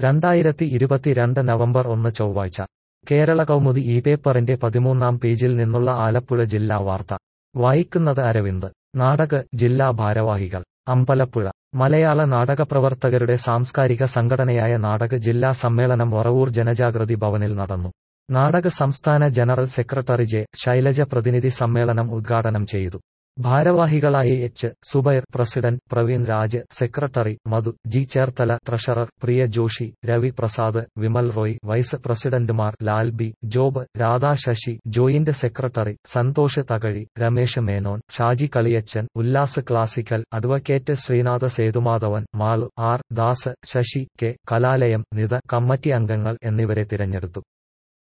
രണ്ടായിരത്തി ഇരുപത്തിരണ്ട് നവംബർ ഒന്ന് ചൊവ്വാഴ്ച കേരള കൗമുദി ഈ പേപ്പറിന്റെ പതിമൂന്നാം പേജിൽ നിന്നുള്ള ആലപ്പുഴ ജില്ലാ വാർത്ത വായിക്കുന്നത് അരവിന്ദ് നാടക ജില്ലാ ഭാരവാഹികൾ അമ്പലപ്പുഴ മലയാള നാടകപ്രവർത്തകരുടെ സാംസ്കാരിക സംഘടനയായ നാടക ജില്ലാ സമ്മേളനം വറവൂർ ജനജാഗൃതി ഭവനിൽ നടന്നു നാടക സംസ്ഥാന ജനറൽ സെക്രട്ടറി ജെ ശൈലജ പ്രതിനിധി സമ്മേളനം ഉദ്ഘാടനം ചെയ്തു ഭാരവാഹികളായി H Subair president Praveen Raj secretary Madhu G Cherthala treasurer Priya Joshi Ravi Prasad Vimal Roy vice പ്രസിഡന്റുമാർ Lal B Job Radha Sasi joint secretary Santhosh Thakazhi Ramesh Menon Shaji Kaliyachan Ullas classical advocate Sreenatha Sethumadhavan Malu R Das Sasi K Kalalayam Nitha committee അംഗങ്ങൾ എന്നിവരെ തിരഞ്ഞെടുത്തു